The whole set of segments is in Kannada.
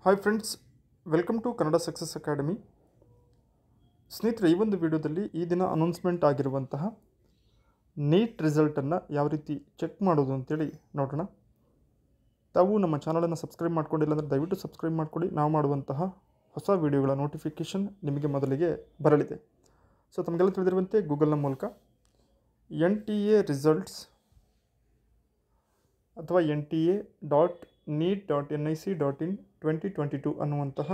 hi friends welcome to Kannada success academy ಸ್ನೇಹಿತರೆ ಈ ಒಂದು ವಿಡಿಯೋದಲ್ಲಿ ಈ ದಿನ ಅನೌನ್ಸ್ಮೆಂಟ್ ಆಗಿರುವಂತಹ ನೀಟ್ ರಿಸಲ್ಟನ್ನು ಯಾವ ರೀತಿ ಚೆಕ್ ಮಾಡೋದು ಅಂತೇಳಿ ನೋಡೋಣ ತಾವು ನಮ್ಮ ಚಾನಲನ್ನು ಸಬ್ಸ್ಕ್ರೈಬ್ ಮಾಡ್ಕೊಂಡಿಲ್ಲ ಅಂದರೆ ದಯವಿಟ್ಟು ಸಬ್ಸ್ಕ್ರೈಬ್ ಮಾಡಿಕೊಡಿ ನಾವು ಮಾಡುವಂತಹ ಹೊಸ ವಿಡಿಯೋಗಳ ನೋಟಿಫಿಕೇಷನ್ ನಿಮಗೆ ಮೊದಲಿಗೆ ಬರಲಿದೆ ಸೊ ತಮಗೆಲ್ಲ ತಿಳಿದಿರುವಂತೆ ಗೂಗಲ್ನ ಮೂಲಕ ಎನ್ ಟಿ ಎ ರಿಸಲ್ಟ್ಸ್ ಅಥವಾ N T A dot NEET dot N I C dot in twenty twenty two ಅನ್ನುವಂತಹ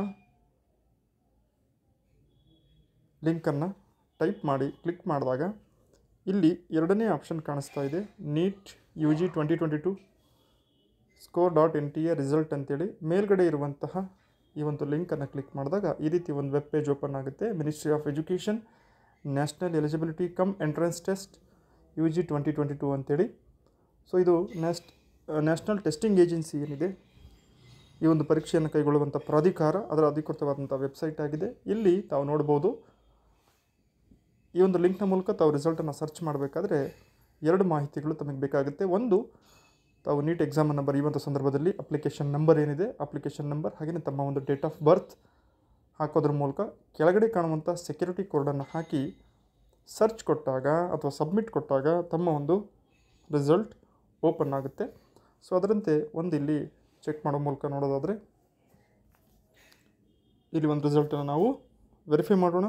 ಲಿಂಕನ್ನು ಟೈಪ್ ಮಾಡಿ ಕ್ಲಿಕ್ ಮಾಡಿದಾಗ ಇಲ್ಲಿ ಎರಡನೇ ಆಪ್ಷನ್ ಕಾಣಿಸ್ತಾ ಇದೆ NEET U G twenty twenty two score dot N T A result ಅಂತೇಳಿ ಮೇಲ್ಗಡೆ ಇರುವಂತಹ ಈ ಒಂದು ಲಿಂಕನ್ನು ಕ್ಲಿಕ್ ಮಾಡಿದಾಗ ಈ ರೀತಿ ಒಂದು ವೆಬ್ ಪೇಜ್ ಓಪನ್ ಆಗುತ್ತೆ ministry of education national eligibility cum entrance test U G twenty twenty two ಅಂತೇಳಿ ಸೊ ಇದು ನ್ಯಾಸ್ಟ್ ನ್ಯಾಷನಲ್ ಟೆಸ್ಟಿಂಗ್ ಏಜೆನ್ಸಿ ಏನಿದೆ ಈ ಒಂದು ಪರೀಕ್ಷೆಯನ್ನು ಕೈಗೊಳ್ಳುವಂಥ ಪ್ರಾಧಿಕಾರ ಅದರ ಅಧಿಕೃತವಾದಂಥ ವೆಬ್ಸೈಟ್ ಆಗಿದೆ ಇಲ್ಲಿ ತಾವು ನೋಡ್ಬೋದು ಈ ಒಂದು ಲಿಂಕ್ನ ಮೂಲಕ ತಾವು ರಿಸಲ್ಟನ್ನು ಸರ್ಚ್ ಮಾಡಬೇಕಾದ್ರೆ ಎರಡು ಮಾಹಿತಿಗಳು ತಮಗೆ ಬೇಕಾಗುತ್ತೆ ಒಂದು ತಾವು ನೀಟ್ ಎಕ್ಸಾಮನ್ನು ಬರೆಯುವಂಥ ಸಂದರ್ಭದಲ್ಲಿ ಅಪ್ಲಿಕೇಶನ್ ನಂಬರ್ ಏನಿದೆ ಅಪ್ಲಿಕೇಶನ್ ನಂಬರ್ ಹಾಗೆಯೇ ತಮ್ಮ ಒಂದು ಡೇಟ್ ಆಫ್ ಬರ್ತ್ ಹಾಕೋದ್ರ ಮೂಲಕ ಕೆಳಗಡೆ ಕಾಣುವಂಥ ಸೆಕ್ಯೂರಿಟಿ ಕೋಡನ್ನು ಹಾಕಿ ಸರ್ಚ್ ಕೊಟ್ಟಾಗ ಅಥವಾ ಸಬ್ಮಿಟ್ ಕೊಟ್ಟಾಗ ತಮ್ಮ ಒಂದು ರಿಸಲ್ಟ್ ಓಪನ್ ಆಗುತ್ತೆ ಸೊ ಅದರಂತೆ ಒಂದು ಇಲ್ಲಿ ಚೆಕ್ ಮಾಡೋ ಮೂಲಕ ನೋಡೋದಾದರೆ ಇಲ್ಲಿ ಒಂದು ರಿಸಲ್ಟನ್ನು ನಾವು ವೆರಿಫೈ ಮಾಡೋಣ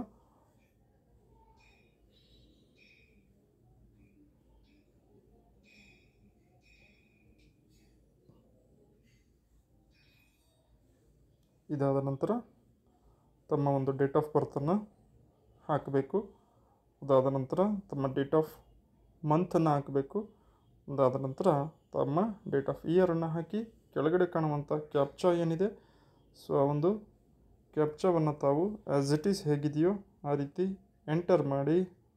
ಇದಾದ ನಂತರ ತಮ್ಮ ಒಂದು ಡೇಟ್ ಆಫ್ ಬರ್ತನ್ನು ಹಾಕಬೇಕು ಅದಾದ ನಂತರ ತಮ್ಮ ಡೇಟ್ ಆಫ್ ಮಂತನ್ನು ಹಾಕಬೇಕು ಅದಾದ ನಂತರ ತಮ್ಮ ಡೇಟ್ ಆಫ್ ಇಯರನ್ನು ಹಾಕಿ ಕೆಳಗಡೆ ಕಾಣುವಂಥ ಕ್ಯಾಪ್ಚಾ ಏನಿದೆ ಸೊ ಆ ಒಂದು ಕ್ಯಾಪ್ಚಾವನ್ನು ತಾವು ಆ್ಯಸ್ ಇಟ್ ಈಸ್ ಹೇಗಿದೆಯೋ ಆ ರೀತಿ ಎಂಟರ್ ಮಾಡಿ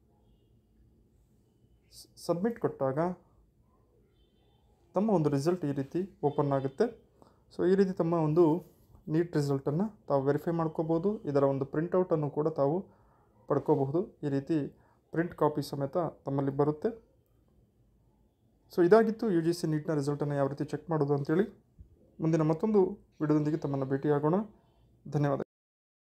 ಸಬ್ಮಿಟ್ ಕೊಟ್ಟಾಗ ತಮ್ಮ ಒಂದು ರಿಸಲ್ಟ್ ಈ ರೀತಿ ಓಪನ್ ಆಗುತ್ತೆ ಸೊ ಈ ರೀತಿ ತಮ್ಮ ಒಂದು ನೀಟ್ ರಿಸಲ್ಟನ್ನು ತಾವು ವೆರಿಫೈ ಮಾಡ್ಕೋಬೋದು ಇದರ ಒಂದು ಪ್ರಿಂಟೌಟನ್ನು ಕೂಡ ತಾವು ಪಡ್ಕೋಬಹುದು ಈ ರೀತಿ ಪ್ರಿಂಟ್ ಕಾಪಿ ಸಮೇತ ತಮ್ಮಲ್ಲಿ ಬರುತ್ತೆ ಸೊ ಇದಾಗಿತ್ತು ಯು ಜಿ ಸಿ ನೀಟ್ನ ರಿಸಲ್ಟನ್ನು ಯಾವ ರೀತಿ ಚೆಕ್ ಮಾಡೋದು ಅಂತೇಳಿ ಮುಂದಿನ ಮತ್ತೊಂದು ವಿಡಿಯೋದೊಂದಿಗೆ ತಮ್ಮನ್ನು ಭೇಟಿಯಾಗೋಣ ಧನ್ಯವಾದಗಳು